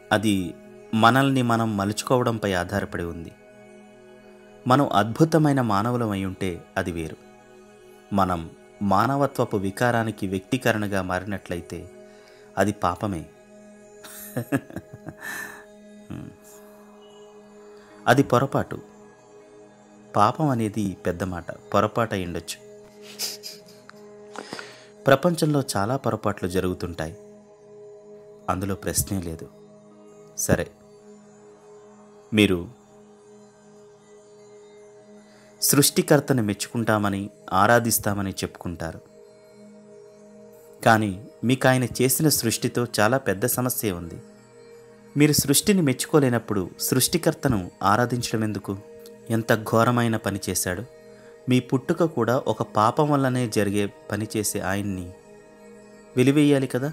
అది మనల్ని మనం మలుచుకోవడంపై ఆధారపడి ఉంది మనం అద్భుతమైన మానవులం అయి ఉంటే అది వేరు మనం మానవత్వపు వికారానికి వ్యక్తీకరణగా మారినట్లయితే అది పాపమే అది పొరపాటు పాపం అనేది పెద్ద మాట పొరపాటు అయి ఉండొచ్చు ప్రపంచంలో చాలా పొరపాట్లు జరుగుతుంటాయి అందులో ప్రశ్నే లేదు సరే మీరు సృష్టికర్తను మెచ్చుకుంటామని ఆరాధిస్తామని చెప్పుకుంటారు కానీ మీకు ఆయన చేసిన సృష్టితో చాలా పెద్ద సమస్య ఉంది మీరు సృష్టిని మెచ్చుకోలేనప్పుడు సృష్టికర్తను ఆరాధించడం ఎందుకు ఎంత ఘోరమైన పని చేశాడు మీ పుట్టుక కూడా ఒక పాపం వల్లనే జరిగే పని చేసే ఆయన్ని వెలివేయాలి కదా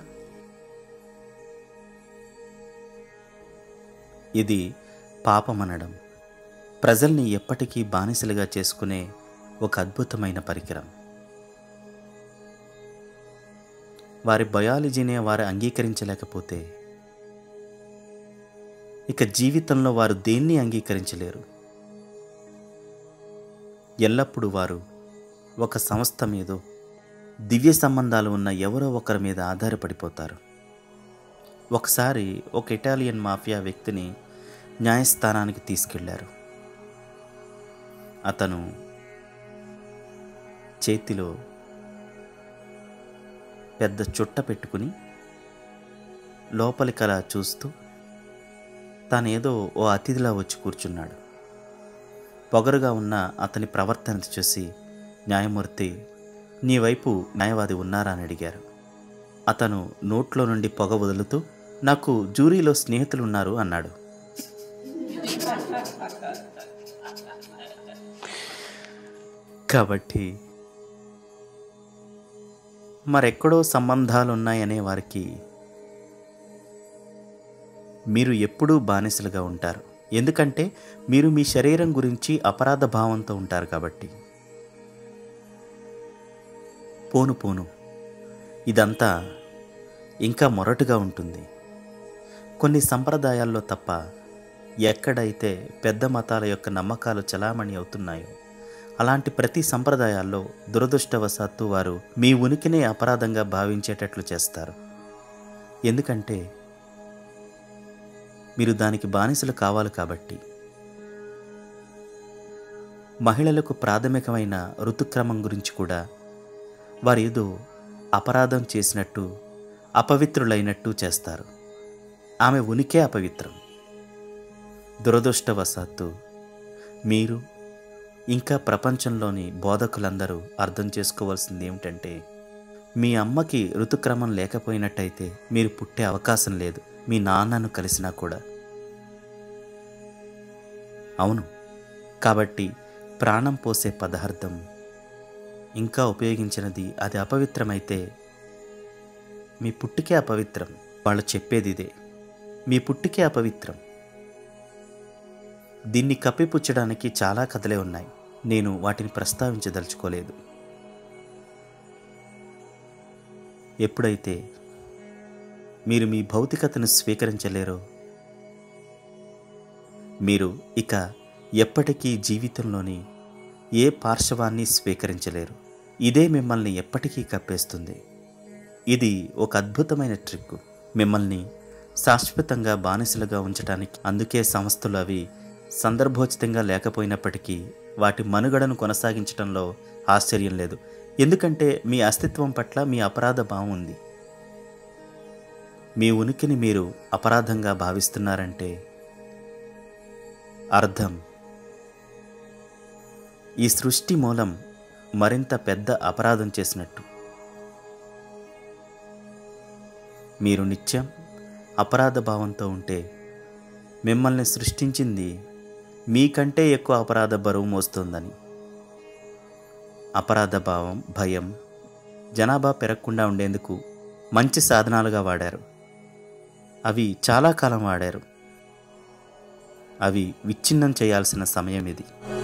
ఇది పాపమనడం ప్రజల్ని ఎప్పటికీ బానిసలుగా చేసుకునే ఒక అద్భుతమైన పరికరం వారి బయాలజీనే వారు అంగీకరించలేకపోతే ఇక జీవితంలో వారు దేన్ని అంగీకరించలేరు ఎల్లప్పుడూ వారు ఒక సంస్థ మీదో దివ్య సంబంధాలు ఉన్న ఎవరో ఒకరి మీద ఆధారపడిపోతారు ఒకసారి ఒక ఇటాలియన్ మాఫియా వ్యక్తిని న్యాయస్థానానికి తీసుకెళ్లారు అతను చేతిలో పెద్ద చుట్ట పెట్టుకుని లోపలికలా చూస్తూ తానేదో ఓ అతిథిలా వచ్చి కూర్చున్నాడు పొగరుగా ఉన్న అతని ప్రవర్తన చూసి న్యాయమూర్తి నీ వైపు న్యాయవాది ఉన్నారా అని అడిగారు అతను నోట్లో నుండి పొగ వదులుతూ నాకు జూరీలో స్నేహితులు ఉన్నారు అన్నాడు కాబట్టి మరెక్కడో సంబంధాలున్నాయనే వారికి మీరు ఎప్పుడూ బానిసలుగా ఉంటారు ఎందుకంటే మీరు మీ శరీరం గురించి అపరాధ భావంతో ఉంటారు కాబట్టి పోను పోను ఇదంతా ఇంకా మొరటుగా ఉంటుంది కొన్ని సంప్రదాయాల్లో తప్ప ఎక్కడైతే పెద్ద మతాల యొక్క నమ్మకాలు చలామణి అవుతున్నాయో అలాంటి ప్రతి సంప్రదాయాల్లో దురదృష్టవశాత్తు వారు మీ ఉనికినే అపరాధంగా భావించేటట్లు చేస్తారు ఎందుకంటే మీరు దానికి బానిసలు కావాలి కాబట్టి మహిళలకు ప్రాథమికమైన ఋతుక్రమం గురించి కూడా వారు ఏదో అపరాధం చేసినట్టు అపవిత్రులైనట్టు చేస్తారు ఆమె ఉనికే అపవిత్రం దురదృష్టవశాత్తు మీరు ఇంకా ప్రపంచంలోని బోధకులందరూ అర్థం చేసుకోవాల్సింది ఏమిటంటే మీ అమ్మకి ఋతుక్రమం లేకపోయినట్టయితే మీరు పుట్టే అవకాశం లేదు మీ నాన్నను కలిసినా కూడా అవును కాబట్టి ప్రాణం పోసే పదార్థం ఇంకా ఉపయోగించినది అది అపవిత్రమైతే మీ పుట్టికే అపవిత్రం వాళ్ళు చెప్పేది ఇదే మీ పుట్టికే అపవిత్రం దీన్ని కప్పిపుచ్చడానికి చాలా కథలే ఉన్నాయి నేను వాటిని ప్రస్తావించదలుచుకోలేదు ఎప్పుడైతే మీరు మీ భౌతికతను స్వీకరించలేరో మీరు ఇక ఎప్పటికీ జీవితంలోని ఏ పార్శ్వాన్ని స్వీకరించలేరు ఇదే మిమ్మల్ని ఎప్పటికీ కప్పేస్తుంది ఇది ఒక అద్భుతమైన ట్రిక్ మిమ్మల్ని శాశ్వతంగా బానిసలుగా ఉంచడానికి అందుకే సంస్థలు అవి సందర్భోచితంగా లేకపోయినప్పటికీ వాటి మనుగడను కొనసాగించడంలో ఆశ్చర్యం లేదు ఎందుకంటే మీ అస్తిత్వం పట్ల మీ అపరాధ భావం ఉంది మీ ఉనికిని మీరు అపరాధంగా భావిస్తున్నారంటే అర్థం ఈ సృష్టి మూలం మరింత పెద్ద అపరాధం చేసినట్టు మీరు నిత్యం అపరాధ భావంతో ఉంటే మిమ్మల్ని సృష్టించింది మీకంటే ఎక్కువ అపరాధ బరువు మోస్తుందని అపరాధ భావం భయం జనాభా పెరగకుండా ఉండేందుకు మంచి సాధనాలుగా వాడారు అవి చాలా కాలం వాడారు అవి విచ్ఛిన్నం చేయాల్సిన సమయం ఇది